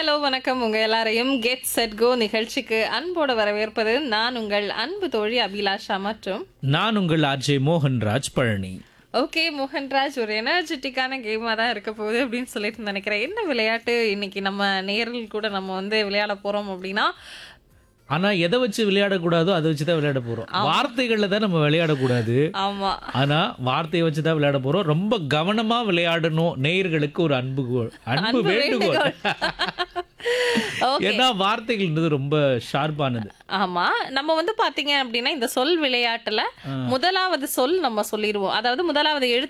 hello வணக்கம் உங்க எல்லாரையும் கெட் செட் கோ நிகழ்ச்சிக்கு அன்போடு வரவேற்பது நான் உங்கள் அன்பு தோழி அபிலாஷா மற்றும் நான் உங்கள் ஆர்ஜே மோகன்ராஜ் பழனி ஓகே மோகன்ராஜ் ஒரு எனர்ஜெட்டிக்கான கேமாக தான் இருக்க போகுது அப்படின்னு சொல்லிட்டு நினைக்கிறேன் என்ன விளையாட்டு இன்னைக்கு நம்ம நேரில் கூட நம்ம வந்து விளையாட போறோம் அப்படின்னா ஆனா எதை வச்சு விளையாடக்கூடாதோ அதை வச்சு தான் விளையாட போறோம் வார்த்தைகள்ல தான் நம்ம விளையாடக்கூடாது ஆமா ஆனா வார்த்தையை வச்சு தான் விளையாட போறோம் ரொம்ப கவனமா விளையாடணும் நேயர்களுக்கு ஒரு அன்புகோள் அன்பு அன்பு வேண்டுகோள் ஓகே ஏன்னா வார்த்தைகள்ன்றது ரொம்ப ஷார்ப்பானது ஆமா நம்ம வந்து பாத்தீங்க அப்படின்னா இந்த சொல் விளையாட்டுல முதலாவது சொல் நம்ம சொல்லிடுவோம் அதாவது முதலாவது எழுத்து